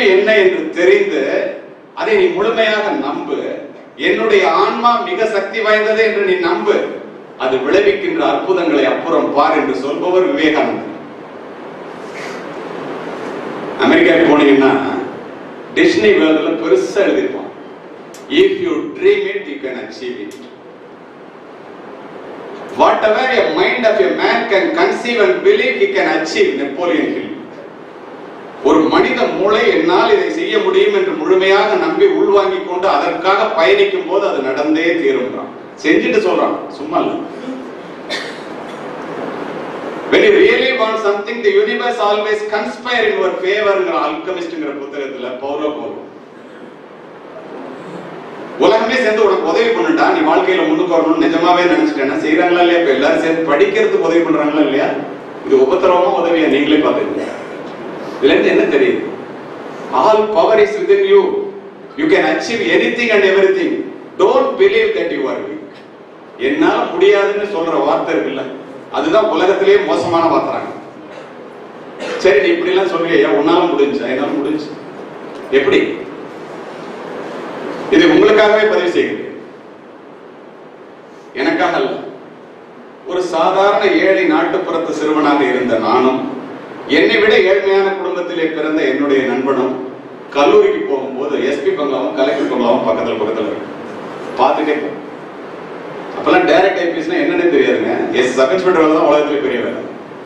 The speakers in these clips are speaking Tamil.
கல்வி என்ன என்று தெரிந்து அதை நீ முழுமையாக நம்பு என்னுடைய ஆன்மா மிக சக்தி வாய்ந்தது என்று நீ நம்பு அது விளைவிக்கின்ற அற்புதங்களை அப்புறம் பார் என்று சொல்பவர் விவேகானந்தர் அமெரிக்காவுக்கு போனீங்கன்னா டிஸ்னி வேர்ல்டுல பெருசா எழுதிருப்பான் if you dream it you can achieve it whatever a mind of a man can conceive and believe he can achieve Napoleon Hill ஒரு மனித மூளை என்னால் இதை செய்ய முடியும் என்று முழுமையாக நம்பி உள்வாங்கிக் கொண்டு அதற்காக பயணிக்கும் போது அது நடந்தே தீரும்ன்றான் செஞ்சுட்டு சொல்றான் சும்மா இல்ல when you really want something the universe always conspire in your favorங்கிற அல்கமிஸ்ட்ங்கிற புத்தகத்துல பௌலோ போலும் உலகமே சேர்ந்து உனக்கு உதவி பண்ணுடா நீ வாழ்க்கையில முன்னுக்கு வரணும்னு நிஜமாவே நினைச்சிட்டேன்னா செய்யறாங்களா இல்லையா இப்ப எல்லாரும் சேர்ந்து படிக்கிறதுக்கு உதவி பண்றாங்களா இல்லையா இது உபத்திரவமா உதவியா நீங்களே பாத்துக்கங்க இதுல இருந்து என்ன தெரியுது all power is within you you can achieve anything and everything don't believe that you are weak என்னால முடியாதுன்னு சொல்ற வார்த்தை இருக்குல்ல அதுதான் உலகத்திலேயே மோசமான வார்த்தைறாங்க சரி நீ இப்படி எல்லாம் சொல்றியா உன்னால முடிஞ்சா என்னால முடிஞ்சு எப்படி இது உங்களுக்காகவே பதிவு செய்கிறேன் எனக்காக அல்ல ஒரு சாதாரண ஏழை நாட்டுப்புறத்து சிறுவனாக இருந்த நானும் என்னை விட ஏழ்மையான குடும்பத்திலே பிறந்த என்னுடைய நண்பனும் கல்லூரிக்கு போகும்போது எஸ்பி பங்களாவும் கலெக்டர் பங்களாவும் பக்கத்துல பக்கத்துல இருக்கு பார்த்துட்டே போ அப்பெல்லாம் டைரக்ட் ஐபிஎஸ்னா என்னன்னு தெரியாதுங்க எஸ் சப் இன்ஸ்பெக்டர் வேலை தான் உலகத்திலே பெரிய வேலை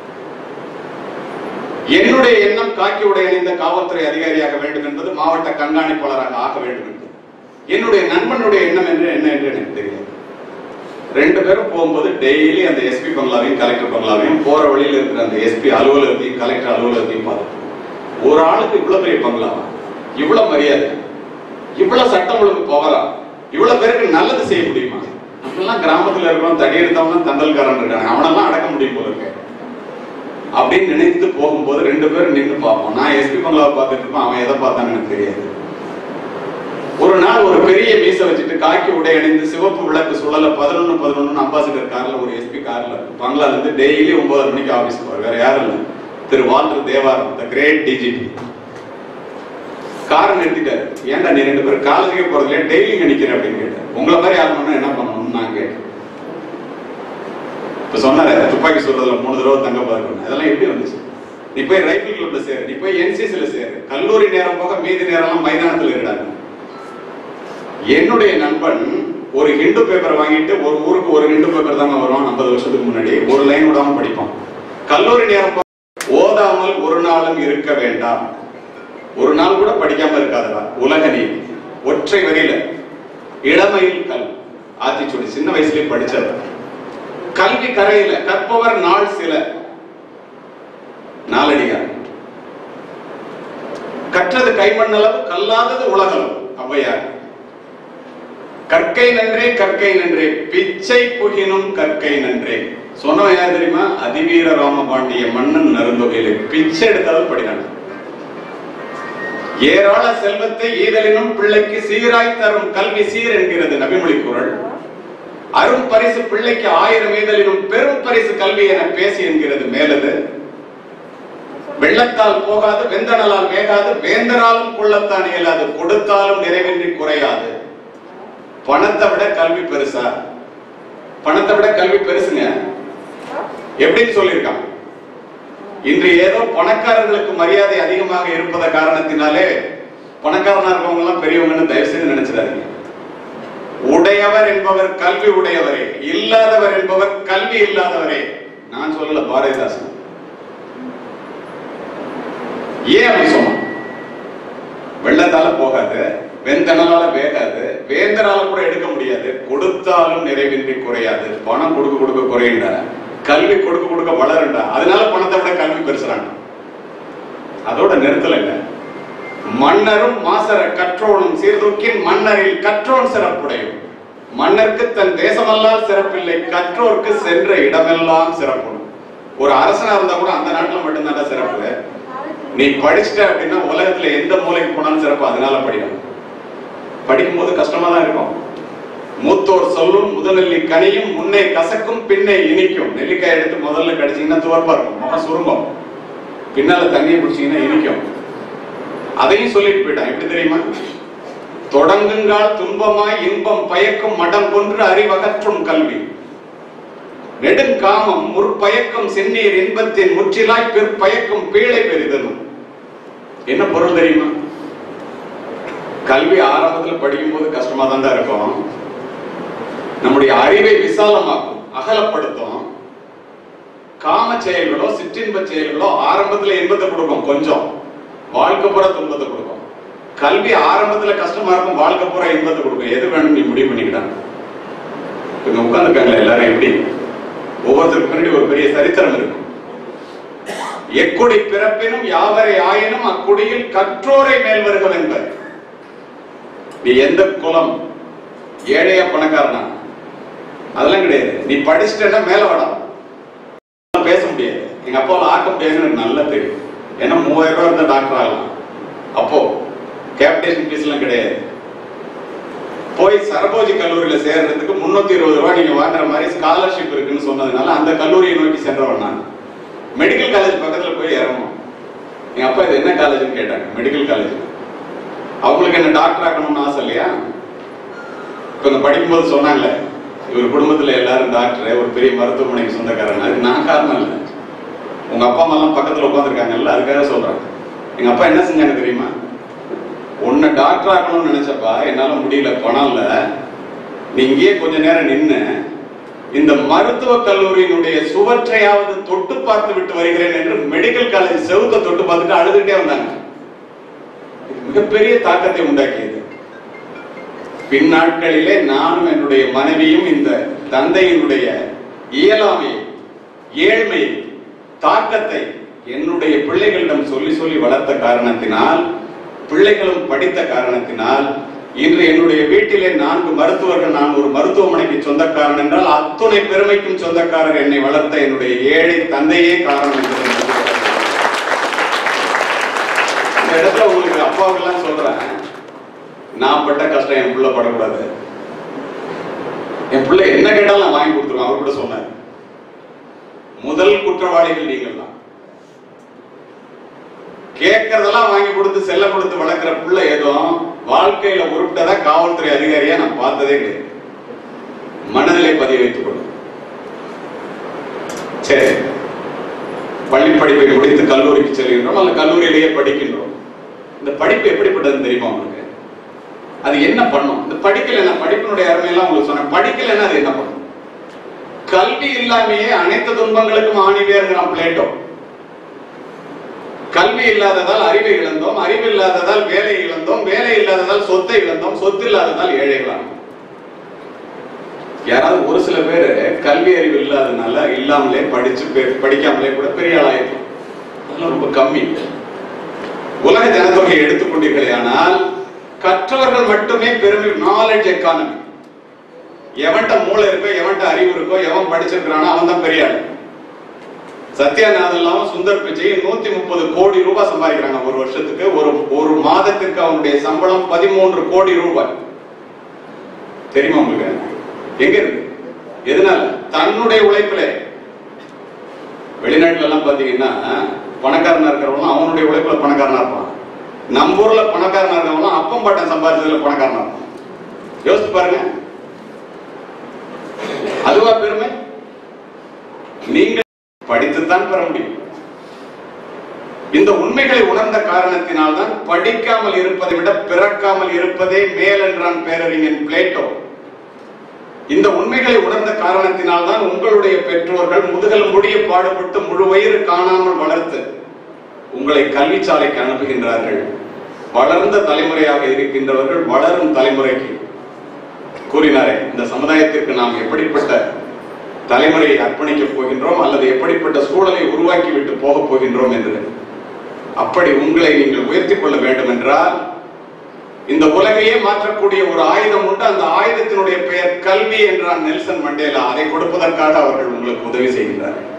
என்னுடைய எண்ணம் காக்கி உடை அணிந்த காவல்துறை அதிகாரியாக வேண்டும் என்பது மாவட்ட கண்காணிப்பாளராக ஆக வேண்டும் என்பது என்னுடைய நண்பனுடைய எண்ணம் என்று என்ன என்று எனக்கு தெரியாது ரெண்டு பேரும் போகும்போது டெய்லி அந்த எஸ்பி பங்களாவையும் கலெக்டர் பங்களாவையும் போற வழியில இருக்கிற அந்த எஸ்பி அலுவலகத்தையும் கலெக்டர் அலுவலகத்தையும் பார்த்தோம் ஒரு ஆளுக்கு இவ்வளவு பெரிய பங்களாவா இவ்வளவு மரியாதை இவ்வளவு சட்டம் ஒழுங்கு பவரா இவ்வளவு பேருக்கு நல்லது செய்ய முடியுமா நம்மெல்லாம் கிராமத்துல இருக்கிறோம் தடி எடுத்தவங்க தண்டல்காரன் இருக்காங்க அவனெல்லாம் அடக்க முடியும் போல இருக்கு அப்படின்னு நினைத்து போகும்போது ரெண்டு பேரும் நின்று பார்ப்போம் நான் எஸ்பி பங்களாவை பார்த்துட்டு இருப்பேன் அவன் எதை பார்த்தான்னு எனக்கு தெரியாது ஒரு நாள் ஒரு பெரிய மீசை வச்சுட்டு காக்கி உடை அணிந்து சிவப்பு விளக்கு சுழல பதினொன்னு பதினொன்னு அம்பாசிடர் கார்ல ஒரு எஸ்பி கார்ல பங்களால இருந்து டெய்லி ஒன்பது மணிக்கு ஆபீஸ் போவார் வேற யாரும் இல்ல Thiru Walter Devaram the great DGP காரை நிறுத்திட்டாரு ஏன்டா நீ ரெண்டு பேரும் காலேஜுக்கே போறதுல டெய்லி இங்க நிக்கிற அப்படின்னு கேட்டார் உங்களை மாதிரி ஆகணும்னா என்ன பண்ணணும்னு நான் கேட்டேன் இப்ப சொன்னாரு துப்பாக்கி சொல்றதுல மூணு தடவை தங்க பார்க்கணும் அதெல்லாம் எப்படி வந்துச்சு நீ போய் ரைபிள் கிளப்ல சேரு நீ போய் என்சிசில சேரு கல்லூரி நேரம் போக மீதி நேரம்லாம் மைதானத்துல இருடாங்க என்னுடைய நண்பன் ஒரு ஹிந்து பேப்பர் வாங்கிட்டு ஒரு ஊருக்கு ஒரு ஹிந்து பேப்பர் தாங்க வரும் ஐம்பது வருஷத்துக்கு முன்னாடி ஒரு லைன் விடாம படிப்போம் கல்லூரி நேரம் போ- ஓதாமல் ஒரு நாளும் இருக்க வேண்டாம் ஒரு நாள் கூட படிக்காம இருக்காதடா உலக நீதி ஒற்றை வரியில இளமையில் கல் ஆத்திச்சூடி சின்ன வயசுலயே படிச்சது கல்வி கரையில கற்பவர் நாள் சில நாலடியார் கற்றது கைமண்ணளவு கல்லாதது உலகளவு ஔவையார் கற்கை நன்றே கற்கை நன்றே பிச்சை புகினும் கற்கை நன்றே சொன்னவன் யார் தெரியுமா அதிவீர ராமபாண்டிய மன்னன் நருந்தொகையில பிச்சை எடுத்தாலும் படினாங்க ஏராள செல்வத்தை ஈதலினும் பிள்ளைக்கு சீராய் தரும் கல்வி சீர் என்கிறது நபிமொழி குரல் அரும் பரிசு பிள்ளைக்கு ஆயிரம் ஈதலினும் பெரும் பரிசு கல்வி என பேசி என்கிறது மேலது வெள்ளத்தால் போகாது வெந்தனலால் வேகாது வேந்தராலும் கொள்ளத்தான் இயலாது கொடுத்தாலும் நிறைவின்றி குறையாது பணத்தை விட கல்வி பெருசா பணத்தை விட கல்வி பெருசுங்க எப்படின்னு சொல்லியிருக்கான் இன்று ஏதோ பணக்காரர்களுக்கு மரியாதை அதிகமாக இருப்பத காரணத்தினாலே பணக்காரனா இருக்கவங்க எல்லாம் பெரியவங்கன்னு தயவு செய்து நினைச்சிடாதீங்க உடையவர் என்பவர் கல்வி உடையவரே இல்லாதவர் என்பவர் கல்வி இல்லாதவரே நான் சொல்லல பாரதிதாசன் ஏன் அப்படி சொன்னான் வெள்ளத்தால போகாது வெந்தனால வேகாது வேந்தனால கூட எடுக்க முடியாது கொடுத்தாலும் நிறைவின்றி குறையாது பணம் கொடுக்க கொடுக்க குறையுண்டா கல்வி கொடுக்க கொடுக்க வளருண்டா அதனால பணத்தை விட கல்வி பெருசுறாங்க அதோட நிறுத்தலைங்க மன்னரும் மாசர கற்றோனும் சீர்தூக்கின் மன்னரில் கற்றோன் சிறப்புடையும் மன்னருக்கு தன் தேசமல்லால் சிறப்பில்லை கற்றோர்க்கு சென்ற இடமெல்லாம் சிறப்பு ஒரு அரசனா இருந்தா கூட அந்த நாட்டுல மட்டும்தான் சிறப்பு நீ படிச்சுட்ட அப்படின்னா உலகத்துல எந்த மூலைக்கு போனாலும் சிறப்பு அதனால படிக்கணும் படிக்கும்போது கஷ்டமா தான் இருக்கும் மூத்தோர் சொல்லும் முதநெல்லி கனியும் முன்னே கசக்கும் பின்னே இனிக்கும் நெல்லிக்காய் எடுத்து முதல்ல கடிச்சீங்கன்னா துவர்ப்பா இருக்கும் முகம் சுருங்கும் பின்னால தண்ணியை குடிச்சீங்கன்னா இனிக்கும் அதையும் சொல்லிட்டு போயிட்டான் எப்படி தெரியுமா தொடங்குங்கால் துன்பமாய் இன்பம் பயக்கும் மடம் கொன்று அறிவகற்றும் கல்வி நெடுங்காமம் முற்பயக்கம் செந்நீர் இன்பத்தின் முற்றிலாய் பிற்பயக்கும் பீழை பெரிதனும் என்ன பொருள் தெரியுமா கல்வி ஆரம்பத்துல படிக்கும் போது கஷ்டமா தான் இருக்கும் நம்முடைய அறிவை விசாலமாக்கும் அகலப்படுத்தும் காம செயல்களோ சிற்றின்ப செயல்களோ ஆரம்பத்துல இன்பத்தை கொடுக்கும் கொஞ்சம் வாழ்க்கை பூரா துன்பத்தை கொடுக்கும் கல்வி ஆரம்பத்துல கஷ்டமா இருக்கும் வாழ்க்கை பூரா இன்பத்தை கொடுக்கும் எது வேணும் நீ முடிவு பண்ணிக்கிட்டாங்க இவங்க உட்கார்ந்துருக்காங்களே எல்லாரும் எப்படி ஒவ்வொருத்தருக்கு பின்னாடி ஒரு பெரிய சரித்திரம் இருக்கும் எக்குடி பிறப்பினும் யாவரை ஆயினும் அக்குடியில் கற்றோரை மேல் வருகம் என்பர் நீ எந்த குலம் ஏழையா பணக்காரனா அதெல்லாம் கிடையாது நீ படிச்சுட்டா மேல வாடா பேச முடியாது எங்க அப்பாவால ஆக்க முடியாதுன்னு எனக்கு நல்லா தெரியும் ஏன்னா மூவாயிரம் ரூபாய் இருந்தா டாக்டர் ஆகலாம் அப்போ கேபிடேஷன் ஃபீஸ் எல்லாம் கிடையாது போய் சரபோஜி கல்லூரியில சேர்றதுக்கு முன்னூத்தி இருபது ரூபாய் நீங்க வாங்குற மாதிரி ஸ்காலர்ஷிப் இருக்குன்னு சொன்னதுனால அந்த கல்லூரியை நோக்கி சென்றவன் நான் மெடிக்கல் காலேஜ் பக்கத்துல போய் இறங்கணும் எங்க அப்பா இது என்ன காலேஜ்னு கேட்டாங்க மெடிக்கல் காலேஜ் அவங்களுக்கு என்ன டாக்டர் ஆக்கணும்னு ஆசை இல்லையா இப்ப இந்த படிக்கும்போது சொன்னாங்கல்ல இவர் குடும்பத்துல எல்லாரும் டாக்டர் ஒரு பெரிய மருத்துவமனைக்கு சொந்தக்காரன் அதுக்கு நான் காரணம் இல்லை உங்க அப்பா அம்மா எல்லாம் பக்கத்துல உட்காந்துருக்காங்கல்ல அதுக்காக சொல்றேன் எங்க அப்பா என்ன செஞ்சாங்க தெரியுமா உன்னை டாக்டர் ஆக்கணும்னு நினைச்சப்பா என்னால முடியல பணம் இல்ல நீ இங்கேயே கொஞ்ச நேரம் நின்னு இந்த மருத்துவ கல்லூரியினுடைய சுவற்றையாவது தொட்டு பார்த்து விட்டு வருகிறேன் என்று மெடிக்கல் காலேஜ் செவுத்த தொட்டு பார்த்துட்டு அழுதுகிட்டே வந்தாங்க இது மிகப்பெரிய தாக்கத்தை உண்டாக்கியது பின்னாட்களிலே நானும் என்னுடைய மனைவியும் இந்த தந்தையினுடைய இயலாமை ஏழ்மை தாக்கத்தை என்னுடைய பிள்ளைகளிடம் சொல்லி சொல்லி வளர்த்த காரணத்தினால் பிள்ளைகளும் படித்த காரணத்தினால் இன்று என்னுடைய வீட்டிலே நான்கு மருத்துவர்கள் நான் ஒரு மருத்துவமனைக்கு சொந்தக்காரன் என்றால் அத்துணை பெருமைக்கும் சொந்தக்காரர் என்னை வளர்த்த என்னுடைய ஏழை தந்தையே காரணம் என்று இந்த இடத்துல உங்களுக்கு அப்பாவுக்கெல்லாம் சொல்றேன் நான் பட்ட கஷ்டம் என் பிள்ளை படக்கூடாது என் பிள்ளை என்ன கேட்டாலும் நான் வாங்கி கொடுத்துருவேன் அவர் கூட சொன்னார் முதல் குற்றவாளிகள் நீங்கள் தான் கேட்கறதெல்லாம் வாங்கி கொடுத்து செல்ல கொடுத்து வளர்க்கிற பிள்ளை ஏதோ வாழ்க்கையில உருப்பிட்டதா காவல்துறை அதிகாரியா நான் பார்த்ததே கிடையாது மனதிலே பதிய வைத்துக் கொள்ளும் சரி பள்ளி படிப்பை முடித்து கல்லூரிக்கு செல்கின்றோம் அல்ல கல்லூரியிலேயே படிக்கின்றோம் இந்த படிப்பு எப்படிப்பட்டதுன்னு தெரியுமா உங்களுக்கு அது என்ன பண்ணும் இந்த படிக்கலைன்னா படிப்பினுடைய அருமையெல்லாம் உங்களுக்கு சொன்னேன் படிக்கலைன்னா அது என்ன பண்ணும் கல்வி இல்லாமையே அனைத்து துன்பங்களுக்கும் ஆணிவேறுகிறான் பிளேட்டோ கல்வி இல்லாததால் அறிவை இழந்தோம் அறிவு இல்லாததால் வேலை இழந்தோம் வேலை இல்லாததால் சொத்தை இழந்தோம் சொத்து இல்லாததால் ஏழைகளானோம் யாராவது ஒரு சில பேர் கல்வி அறிவு இல்லாதனால இல்லாமலே படிச்சு பெ- படிக்காமலே கூட பெரிய ஆளாயிருக்கும் அதெல்லாம் ரொம்ப கம்மி உலக ஜனத்தொகையை எடுத்துக்கொண்டீர்களே ஆனால் கற்றவர்கள் மட்டுமே பெருமை நாலேஜ் எக்கானமி எவன்கிட்ட மூளை இருக்கோ எவன்கிட்ட அறிவு இருக்கோ எவன் படிச்சிருக்கிறானோ அவன் தான் பெரிய ஆளு சத்யாநாதன் இல்லாம சுந்தர் பிச்சை நூத்தி முப்பது கோடி ரூபாய் சம்பாதிக்கிறாங்க ஒரு வருஷத்துக்கு ஒரு ஒரு மாதத்திற்கு அவனுடைய சம்பளம் பதிமூன்று கோடி ரூபாய் தெரியுமா உங்களுக்கு எங்க இருக்கு எதனால தன்னுடைய உழைப்புல வெளிநாட்டுல எல்லாம் பாத்தீங்கன்னா பணக்காரனா இருக்கிறவங்க அவனுடைய உழைப்புல பணக்காரனா இருப்பான் நம்ம ஊர்ல பணக்காரனா இருக்கவங்க அப்பம் பாட்டன் சம்பாதிச்சதுல பணக்காரனா இருப்பான் யோசிச்சு பாருங்க அதுவா பெருமை நீங்க படித்துத்தான் பெற முடியும் இந்த உண்மைகளை உணர்ந்த காரணத்தினால் தான் படிக்காமல் இருப்பதை விட பிறக்காமல் இருப்பதே மேல் என்றான் பேரறிஞன் பிளேட்டோ இந்த உண்மைகளை உணர்ந்த காரணத்தினால் தான் உங்களுடைய பெற்றோர்கள் முதுகல் முடிய பாடுபட்டு முழு வயிறு காணாமல் வளர்த்து உங்களை கல்வி சாலைக்கு அனுப்புகின்றார்கள் வளர்ந்த தலைமுறையாக இருக்கின்றவர்கள் வளரும் தலைமுறைக்கு கூறினாரே இந்த சமுதாயத்திற்கு நாம் எப்படிப்பட்ட தலைமுறையை அர்ப்பணிக்கப் போகின்றோம் அல்லது எப்படிப்பட்ட சூழலை உருவாக்கி விட்டு போகப் போகின்றோம் என்று அப்படி உங்களை நீங்கள் உயர்த்திக் கொள்ள வேண்டும் என்றால் இந்த உலகையே மாற்றக்கூடிய ஒரு ஆயுதம் உண்டு அந்த ஆயுதத்தினுடைய பெயர் கல்வி என்றான் நெல்சன் மண்டேலா அதை கொடுப்பதற்காக அவர்கள் உங்களுக்கு உதவி செய்கின்றார்கள்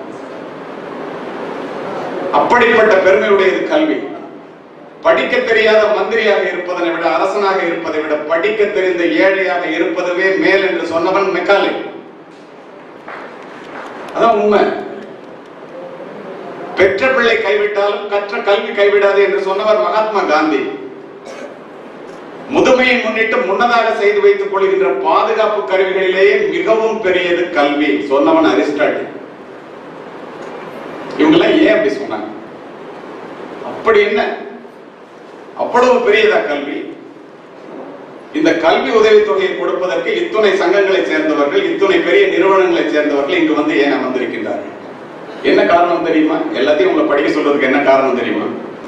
அப்படிப்பட்ட பெருமையுடையது கல்வி படிக்க தெரியாத மந்திரியாக இருப்பதனை விட அரசனாக இருப்பதை விட படிக்க தெரிந்த ஏழையாக இருப்பதுவே மேல் என்று சொன்னவன் மெக்காலே அதான் உண்மை பெற்ற பிள்ளை கைவிட்டாலும் கற்ற கல்வி கைவிடாது என்று சொன்னவர் மகாத்மா காந்தி முதுமையை முன்னிட்டு முன்னதாக செய்து வைத்துக் கொள்கின்ற பாதுகாப்பு கருவிகளிலேயே மிகவும் பெரியது கல்வி சொன்னவன் அரிஸ்டாட்டில் இவங்கெல்லாம் ஏன் அப்படி சொன்னாங்க அப்படி என்ன அவ்வளவு பெரியதா கல்வி இந்த கல்வி உதவித்தொகையை கொடுப்பதற்கு இத்துணை சங்கங்களை சேர்ந்தவர்கள் இத்துணை பெரிய நிறுவனங்களை சேர்ந்தவர்கள் இங்கு வந்து ஏன் அமர்ந்திருக்கின்றார்கள் என்ன காரணம் தெரியுமா எல்லாத்தையும் உங்களை படிக்க சொல்றதுக்கு என்ன காரணம் தெரியுமா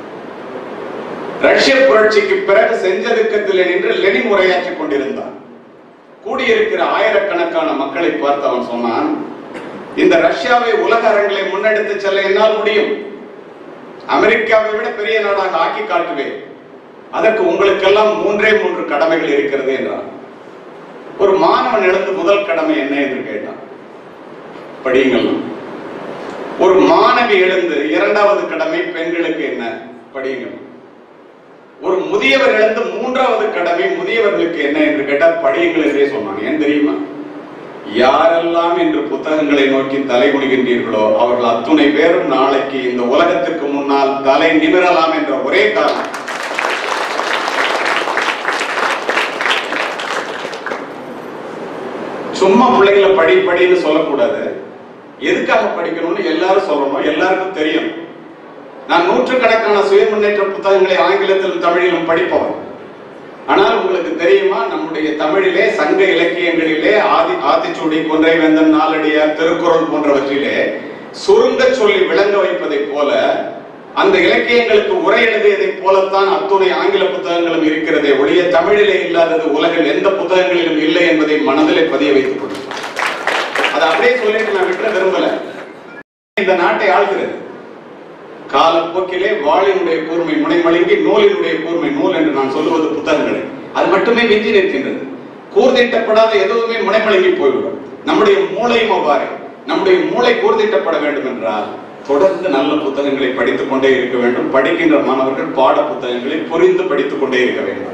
ரஷ்ய புரட்சிக்கு பிறகு செஞ்சதுக்கத்தில் நின்று லெனின் உரையாற்றிக் கொண்டிருந்தான் கூடியிருக்கிற ஆயிரக்கணக்கான மக்களை பார்த்து அவன் சொன்னான் இந்த ரஷ்யாவை உலக அரங்களை முன்னெடுத்து செல்ல என்னால் முடியும் அமெரிக்காவை விட பெரிய நாடாக ஆக்கி காட்டுவேன் அதற்கு உங்களுக்கெல்லாம் மூன்றே மூன்று கடமைகள் இருக்கிறது என்றான் ஒரு மாணவன் எழுந்து முதல் கடமை என்ன என்று கேட்டான் படியுங்கள் ஒரு மாணவி எழுந்து இரண்டாவது கடமை பெண்களுக்கு என்ன படியுங்கள் ஒரு முதியவர் எழுந்து மூன்றாவது கடமை முதியவர்களுக்கு என்ன என்று கேட்டால் படியுங்கள் என்றே சொன்னான் ஏன் தெரியுமா யாரெல்லாம் இன்று புத்தகங்களை நோக்கி தலை குனிகின்றீர்களோ அவர்கள் அத்துணை பேரும் நாளைக்கு இந்த உலகத்திற்கு முன்னால் தலை நிமிரலாம் என்ற ஒரே காரணம் சும்மா பிள்ளைங்களை படி படின்னு சொல்லக்கூடாது எதுக்காக படிக்கணும்னு எல்லாரும் சொல்லணும் எல்லாருக்கும் தெரியும் நான் நூற்றுக்கணக்கான சுய முன்னேற்ற புத்தகங்களை ஆங்கிலத்திலும் தமிழிலும் படிப்பவன் ஆனால் உங்களுக்கு தெரியுமா நம்முடைய தமிழிலே சங்க இலக்கியங்களிலே ஆதி ஆத்திச்சூடி கொன்றை வேந்தன் நாலடியார் திருக்குறள் போன்றவற்றிலே சுருங்க சொல்லி விளங்க வைப்பதைப் போல அந்த இலக்கியங்களுக்கு உரை எழுதியதைப் போலத்தான் அத்துணை ஆங்கில புத்தகங்களும் இருக்கிறதே ஒழிய தமிழிலே இல்லாதது உலகில் எந்த புத்தகங்களிலும் இல்லை என்பதை மனதிலே பதிய வைத்துக் கொள்ளும் அதை அப்படியே சொல்லிட்டு நான் விட்டுற விரும்பல இந்த நாட்டை ஆள்கிறது காலப்போக்கிலே வாளினுடைய கூர்மை முனைமழுங்கி நூலினுடைய கூர்மை நூல் என்று நான் சொல்லுவது புத்தகங்களை அது மட்டுமே மிஞ்சி நிற்கின்றது கூர்திட்டப்படாத எதுவுமே முனைமழுங்கி போய்விடும் நம்முடைய மூளையும் அவ்வாறு நம்முடைய மூளை கூர்திட்டப்பட வேண்டும் என்றால் தொடர்ந்து நல்ல புத்தகங்களை படித்துக் கொண்டே இருக்க வேண்டும் படிக்கின்ற மாணவர்கள் பாட புத்தகங்களை புரிந்து படித்துக் கொண்டே இருக்க வேண்டும்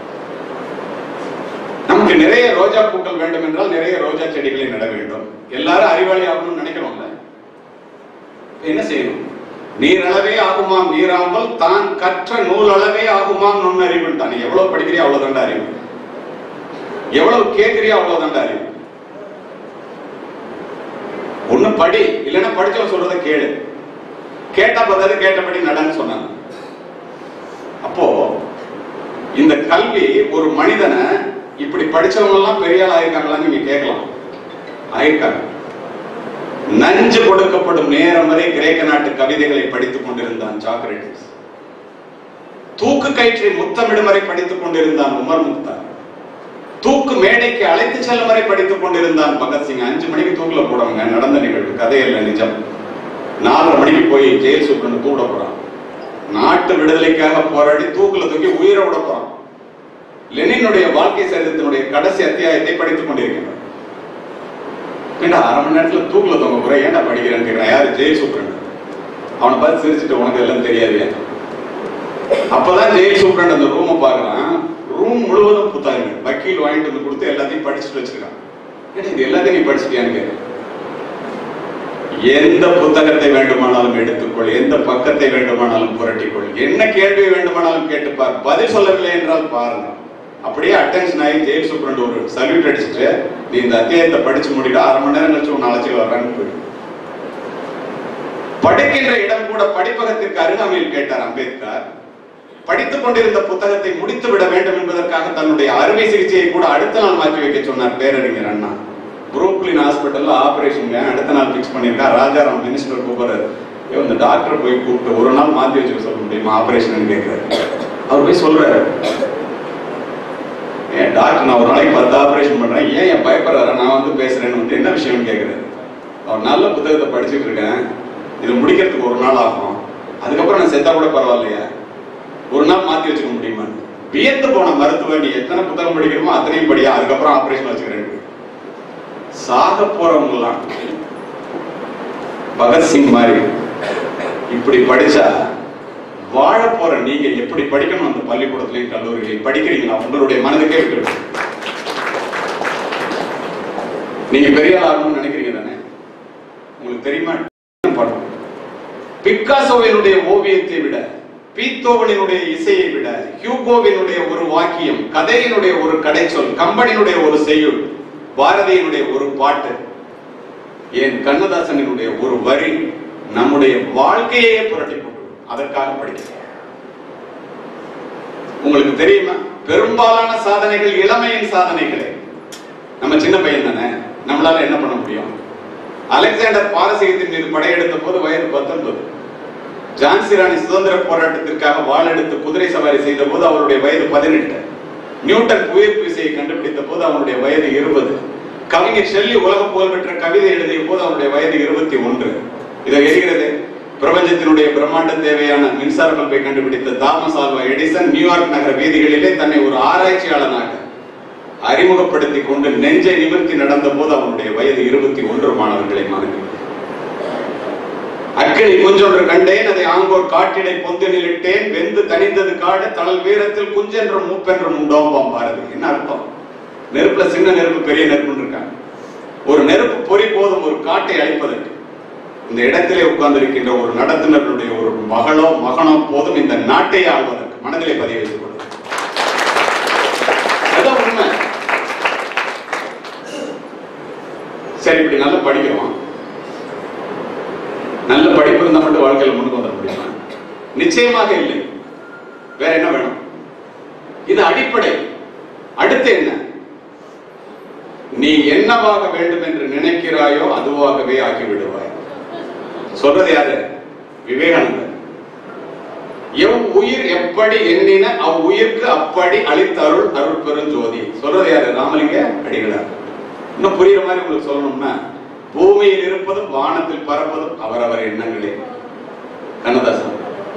நமக்கு நிறைய ரோஜா பூக்கள் வேண்டும் என்றால் நிறைய ரோஜா செடிகளை நட வேண்டும் எல்லாரும் அறிவாளி ஆகணும்னு நினைக்கிறோம்ல என்ன செய்யணும் நீர் அளவே ஆகுமாம் நீராமல் தான் கற்ற நூல் அளவே ஆகுமாம் நுண்ணறிவு தான் நீ எவ்வளவு படிக்கிறியோ அவ்வளவுதான்டா அறிவு எவ்வளவு கேட்கிறியோ அவ்வளவுதான்டா அறிவு ஒண்ணு படி இல்லைன்னா படிச்சவன் சொல்றத கேளு கேட்டா பத்தாது கேட்டபடி நடன்னு சொன்னாங்க அப்போ இந்த கல்வி ஒரு மனிதனை இப்படி படிச்சவங்க எல்லாம் பெரிய ஆள் ஆயிருக்காங்களான்னு நீங்க கேட்கலாம் ஆயிருக்காங்க நஞ்சு கொடுக்கப்படும் நேரம் வரை கிரேக்க நாட்டு கவிதைகளை படித்துக் கொண்டிருந்தான் சாக்ரட்டிஸ் தூக்கு கயிற்றை முத்தமிடும் வரை படித்துக் கொண்டிருந்தான் உமர் முக்தார் தூக்கு மேடைக்கு அழைத்து செல்லும் வரை படித்துக் கொண்டிருந்தான் பகத்சிங் அஞ்சு மணிக்கு தூக்குல போடுவாங்க நடந்த நிகழ்வு கதையல்ல நிஜம் நாலரை மணிக்கு போய் ஜெயில் சூப்பரண்ட் தூட போறான் நாட்டு விடுதலைக்காக போராடி தூக்குல தூக்கி உயிரை விட போறான் லெனினுடைய வாழ்க்கை சரித்தினுடைய கடைசி அத்தியாயத்தை படித்துக் கொண்டிருக்கின்றான் ஏண்டா அரை மணி நேரத்துல தூக்குல தொங்க போற ஏன்டா படிக்கிறேன்னு கேட்கிறேன் யாரு ஜெயில் சூப்பரண்ட் அவனை பார்த்து சிரிச்சுட்டு உனக்கு எல்லாம் தெரியாது அப்பதான் ஜெயில் சூப்பரண்ட் அந்த ரூமை பார்க்கறான் ரூம் முழுவதும் புத்தகங்கள் வக்கீல் வாங்கிட்டு வந்து கொடுத்து எல்லாத்தையும் படிச்சுட்டு வச்சிருக்கான் ஏடா இது எல்லாத்தையும் நீ படிச்சிட்டியான்னு கேட்கிறேன் எந்த புத்தகத்தை வேண்டுமானாலும் எடுத்துக்கொள் எந்த பக்கத்தை வேண்டுமானாலும் புரட்டிக்கொள் என்ன கேள்வி வேண்டுமானாலும் கேட்டுப்பார் பதில் சொல்லவில்லை என்றால் பாருங்க அப்படியே அட்டென்ஷன் ஆகி ஜெயில் சூப்பரண்ட் ஒரு சல்யூட் அடிச்சுட்டு நீ இந்த அத்தியாயத்தை படிச்சு முடிட்டு அரை மணி நேரம் கழிச்சு உன் அழைச்சி வர்றான்னு போயிடு படிக்கின்ற இடம் கூட படிப்பகத்திற்கு அருகாமையில் கேட்டார் அம்பேத்கர் படித்துக் கொண்டிருந்த புத்தகத்தை முடித்து விட வேண்டும் என்பதற்காக தன்னுடைய அறுவை சிகிச்சையை கூட அடுத்த நாள் மாற்றி வைக்க சொன்னார் பேரறிஞர் அண்ணா புரூக்லின் ஹாஸ்பிட்டல்ல ஆபரேஷன் அடுத்த நாள் பிக்ஸ் பண்ணியிருக்கா ராஜாராம் மினிஸ்டர் கூப்பிடுறாரு ஐயோ இந்த டாக்டர் போய் கூப்பிட்டு ஒரு நாள் மாத்தி வச்சுக்க சொல்ல முடியுமா ஆபரேஷன் கேட்கிறாரு அவர் போய் சொல்றாரு ஏன் டாக்டர் நான் ஒரு நாளைக்கு பத்து ஆபரேஷன் பண்றேன் ஏன் என் பயப்படுறாரு நான் வந்து பேசுறேன்னு வந்து என்ன விஷயம்னு கேட்கிறாரு அவர் நல்ல புத்தகத்தை படிச்சுட்டு இருக்கேன் இது முடிக்கிறதுக்கு ஒரு நாள் ஆகும் அதுக்கப்புறம் நான் செத்தா கூட பரவாயில்லையா ஒரு நாள் மாத்தி வச்சுக்க முடியுமா வியந்து போன மருத்துவ நீ எத்தனை புத்தகம் படிக்கிறோமோ அத்தனையும் படியா அதுக்கப்புறம் ஆபரேஷன் வச்சுக்கிறேன் சாக போறவங்கலாம் பகத்சிங் மாதிரி இப்படி படிச்சா வாழ போற நீங்க எப்படி படிக்கணும் அந்த பள்ளிக்கூடத்திலையும் கல்லூரியிலையும் படிக்கிறீங்களா உங்களுடைய மனதுக்கே விட்டு நீங்க பெரிய ஆள் ஆகணும்னு நினைக்கிறீங்க தானே உங்களுக்கு தெரியுமா பண்ணணும் பிக்காசோவினுடைய ஓவியத்தை விட பீத்தோவனினுடைய இசையை விட ஹியூகோவினுடைய ஒரு வாக்கியம் கதையினுடைய ஒரு கடைச்சொல் கம்பனினுடைய ஒரு செய்யுள் பாரதியினுடைய ஒரு பாட்டு ஏன் கண்ணதாசனினுடைய ஒரு வரி நம்முடைய வாழ்க்கையே புரட்டி போட்டு அதற்காக படிக்கிறேன் உங்களுக்கு தெரியுமா பெரும்பாலான சாதனைகள் இளமையின் சாதனைகளே நம்ம சின்ன பையன் தானே நம்மளால என்ன பண்ண முடியும் அலெக்சாண்டர் பாரசீகத்தின் மீது படையெடுத்த போது வயது பத்தொன்பது ஜான்சி ராணி சுதந்திர போராட்டத்திற்காக வாளெடுத்து குதிரை சவாரி செய்த போது அவருடைய வயது பதினெட்டு நியூட்டன் புவியீர்ப்பு விசையை கண்டுபிடித்த போது அவனுடைய வயது இருபது கவிஞர் ஷெல்லி உலக புகழ்பெற்ற கவிதை எழுதிய போது அவனுடைய வயது இருபத்தி ஒன்று இதை எரிகிறது பிரபஞ்சத்தினுடைய பிரம்மாண்ட தேவையான மின்சார பல்பை கண்டுபிடித்த தாமஸ் ஆல்வா எடிசன் நியூயார்க் நகர வீதிகளிலே தன்னை ஒரு ஆராய்ச்சியாளனாக அறிமுகப்படுத்திக் கொண்டு நெஞ்சை நிமிர்த்தி நடந்த போது அவனுடைய வயது இருபத்தி ஒன்று மாணவர்களை மாணவி அக்கினி கொஞ்சொன்று கண்டேன் அதை ஆங்கோர் காட்டிடை பொந்தினில் இட்டேன் வெந்து தனிந்தது காடு தளல் வீரத்தில் குஞ்சென்றும் மூப்பென்றும் உண்டோம்பாம் பாரதி என்ன அர்த்தம் நெருப்புல சின்ன நெருப்பு பெரிய நெருப்புன்னு இருக்காங்க ஒரு நெருப்பு பொறி போதும் ஒரு காட்டை அழிப்பதற்கு இந்த இடத்திலே உட்கார்ந்திருக்கின்ற ஒரு நடத்துனருடைய ஒரு மகளோ மகனோ போதும் இந்த நாட்டை ஆள்வதற்கு மனதிலே பதிய வைத்துக் கொள்ளும் அதான் உண்மை சரி இப்படி நல்லா படிக்கிறோம் நல்ல படிப்பு இருந்தா மட்டும் வாழ்க்கையில முன்னுக்கு வந்துட முடியுமா நிச்சயமாக இல்லை வேற என்ன வேணும் இது அடிப்படை அடுத்து என்ன நீ என்னவாக வேண்டும் என்று நினைக்கிறாயோ அதுவாகவே ஆக்கி விடுவாய் சொல்றது யாரு விவேகானந்தர் எவ் உயிர் எப்படி எண்ணின அவ் உயிர்க்கு அப்படி அளித்த அருள் அருள் பெரும் ஜோதி சொல்றது யாரு ராமலிங்க அடிகளார் இன்னும் புரியுற மாதிரி உங்களுக்கு சொல்லணும்னா பூமியில் இருப்பதும் வானத்தில் பறப்பதும் அவரவர் எண்ணங்களே கண்ணதாசன்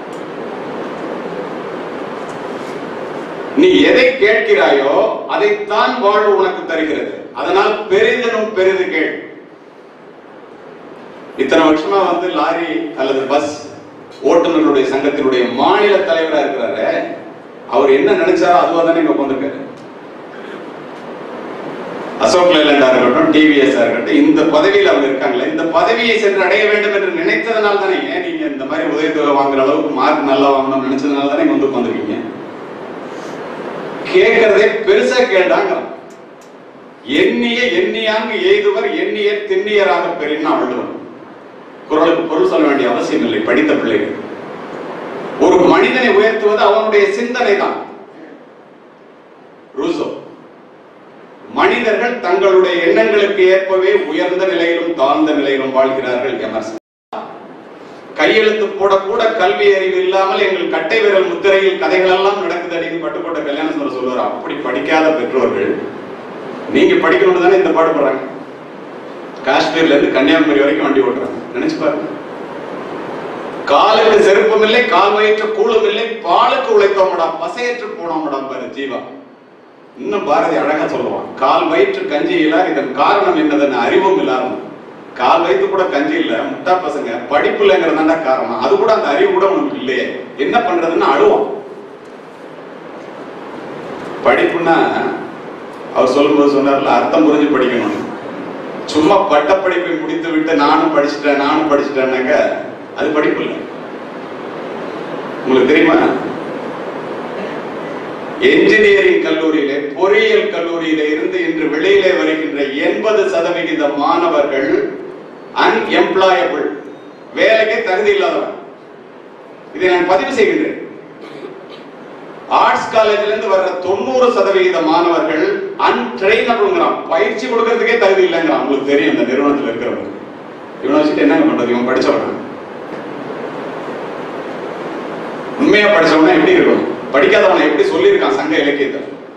நீ எதை கேட்கிறாயோ அதைத்தான் வாழ்வு உனக்கு தருகிறது அதனால் பெரிதனும் பெரிது கேள் இத்தனை வருஷமா வந்து லாரி அல்லது பஸ் ஓட்டுநர்களுடைய சங்கத்தினுடைய மாநில தலைவரா இருக்கிறாரு அவர் என்ன நினைச்சாரோ அதுவா தானே இங்க உட்காந்துருக்காரு அசோக் லேலண்டா இருக்கட்டும் டிவிஎஸ் இருக்கட்டும் இந்த பதவியில் அவங்க இருக்காங்களே இந்த பதவியை சென்று அடைய வேண்டும் என்று நினைத்ததனால தானே ஏன் நீங்க இந்த மாதிரி உதவித்தொகை வாங்குற அளவுக்கு மார்க் நல்லா வாங்கணும்னு நினைச்சதுனால தானே இங்க வந்து உட்காந்துருக்கீங்க கேட்கறதே பெருசா கேட்டாங்க எண்ணிய எண்ணியாங்கு எய்துவர் எண்ணிய திண்ணியராக பெறினா வள்ளுவன் குரலுக்கு பொருள் சொல்ல வேண்டிய அவசியம் இல்லை படித்த பிள்ளைகள் ஒரு மனிதனை உயர்த்துவது அவனுடைய சிந்தனை தான் ரூசோ மனிதர்கள் தங்களுடைய எண்ணங்களுக்கு ஏற்பவே உயர்ந்த நிலையிலும் தாழ்ந்த நிலையிலும் வாழ்கிறார்கள் எமர்சன் கையெழுத்து போட கூட கல்வி அறிவு இல்லாமல் எங்கள் கட்டை விரல் முத்திரையில் கதைகள் எல்லாம் நடக்குது அடின்னு பட்டுக்கோட்டை கல்யாணம் சொல்ல சொல்லுவார் அப்படி படிக்காத பெற்றோர்கள் நீங்க படிக்கணும்னு தானே இந்த பாடுபடுறாங்க காஷ்மீர்ல இருந்து கன்னியாகுமரி வரைக்கும் வண்டி ஓட்டுறாங்க நினைச்சு பாருங்க காலுக்கு செருப்பும் இல்லை கால் வயிற்று கூழும் இல்லை பாலுக்கு உழைத்தோமடா பசையற்று போனோமடா பாரு ஜீவா இன்னும் பாரதி அழகா சொல்லுவான் கால் வயிற்று கஞ்சி இல்ல இதன் காரணம் என்னதுன்னு அறிவும் இல்லாம கால் வயிற்று கூட கஞ்சி இல்ல முட்டா பசங்க படிப்பு இல்லைங்கிறதாண்டா காரணம் அது கூட அந்த அறிவு கூட உனக்கு இல்லையே என்ன பண்றதுன்னு அழுவான் படிப்புன்னா அவர் சொல்லும்போது சொன்னார்ல அர்த்தம் புரிஞ்சு படிக்கணும் சும்மா பட்டப்படிப்பை முடித்து விட்டு நானும் படிச்சுட்டேன் நானும் படிச்சுட்டேன்னாக்க அது படிப்பு இல்லை உங்களுக்கு தெரியுமா என்ஜினியரிங் கல்லூரியிலே பொறியியல் கல்லூரியிலே இருந்து இன்று வெளியிலே வருகின்ற எண்பது சதவிகித மாணவர்கள் அன்எம்ப்ளாயபிள் வேலைக்கே தகுதி இல்லாதவன் இதை நான் பதிவு செய்கின்றேன் ஆர்ட்ஸ் காலேஜ்ல இருந்து வர்ற தொண்ணூறு சதவிகித மாணவர்கள் அன்ட்ரெயினபிள்ங்கிறான் பயிற்சி கொடுக்கறதுக்கே தகுதி இல்லைங்கிறான் உங்களுக்கு தெரியும் இந்த நிறுவனத்தில் இருக்கிறவங்க இவனை வச்சுட்டு என்னங்க பண்றது இவன் படிச்சவன உண்மையா படிச்சவனா எப்படி இருக்கும் படிக்காதவனை எப்படி சொல்லியிருக்கான் சங்க இலக்கியத்தை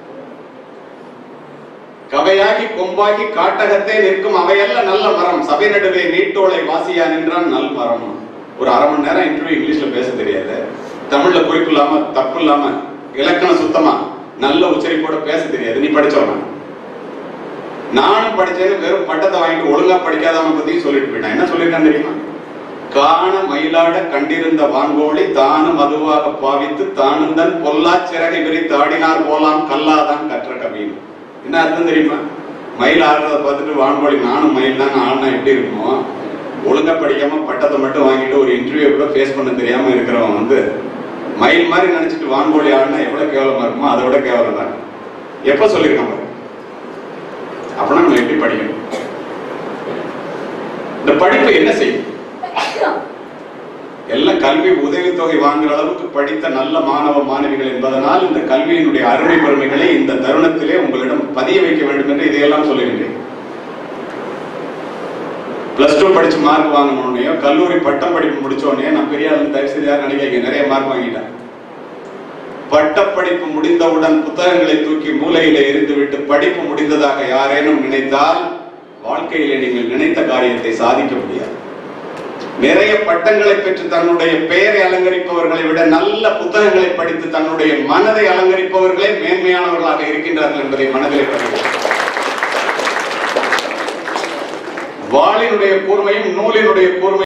கவையாகி கொம்பாகி காட்டகத்தே நிற்கும் அவையல்ல நல்ல மரம் சபை நடுவே நீட்டோலை வாசியா நின்றான் நல் மரம் ஒரு அரை மணி நேரம் இன்டர்வியூ இங்கிலீஷ்ல பேச தெரியாது தமிழ்ல குறிப்பு இல்லாம தப்பு இல்லாம இலக்கணம் சுத்தமா நல்ல உச்சரிப்போட பேச தெரியாது நீ படிச்சவன நானும் படிச்சேன்னு வெறும் பட்டத்தை வாங்கிட்டு ஒழுங்கா படிக்காதவன பத்தியும் சொல்லிட்டு போயிட்டான் என்ன சொல்லிருக்கான் தெரியுமா காண மயிலாட கண்டிருந்த வான்கோழி தானும் அதுவாக பாவித்து தானும் தன் பொல்லா சிறகை விரித்து ஆடினார் போலாம் கல்லாதான் கற்ற கவின்னு என்ன அர்த்தம் தெரியுமா மயில் ஆடுறத பார்த்துட்டு வான்கோழி நானும் மயில் தான் ஆடினா எப்படி இருக்குமோ ஒழுங்கா படிக்காம பட்டத்தை மட்டும் வாங்கிட்டு ஒரு இன்டர்வியூ கூட ஃபேஸ் பண்ண தெரியாம இருக்கிறவன் வந்து மயில் மாதிரி நினைச்சிட்டு வான்கோழி ஆடினா எவ்வளவு கேவலமா இருக்குமோ அதை விட கேவலமா இருக்கும் எப்ப சொல்லியிருக்காங்க பாருங்க. அப்படின்னா நம்ம எப்படி படிக்கணும் இந்த படிப்பு என்ன செய்யும் எல்லாம் கல்வி உதவித்தொகை வாங்குற அளவுக்கு படித்த நல்ல மாணவ மாணவிகள் என்பதனால் இந்த கல்வியினுடைய அருமை பெருமைகளை இந்த தருணத்திலே உங்களிடம் பதிய வைக்க வேண்டும் என்று இதையெல்லாம் சொல்லுகின்றேன் பிளஸ் டூ படிச்சு மார்க் வாங்கணும்னையோ கல்லூரி பட்டம் படிப்பு முடிச்ச உடனே நான் பெரிய ஆளு தயவு செய்து யாரும் நினைக்காங்க நிறைய மார்க் வாங்கிட்டேன் பட்டப்படிப்பு முடிந்தவுடன் புத்தகங்களை தூக்கி மூலையில எரிந்துவிட்டு படிப்பு முடிந்ததாக யாரேனும் நினைத்தால் வாழ்க்கையிலே நீங்கள் நினைத்த காரியத்தை சாதிக்க முடியாது நிறைய பட்டங்களை பெற்று தன்னுடைய பெயரை அலங்கரிப்பவர்களை விட நல்ல புத்தகங்களை படித்து தன்னுடைய மனதை அலங்கரிப்பவர்களே மேன்மையானவர்களாக இருக்கின்றார்கள் என்பதை மனதிலே பதிவு வாளினுடைய கூர்மையும் நூலினுடைய கூர்மையும்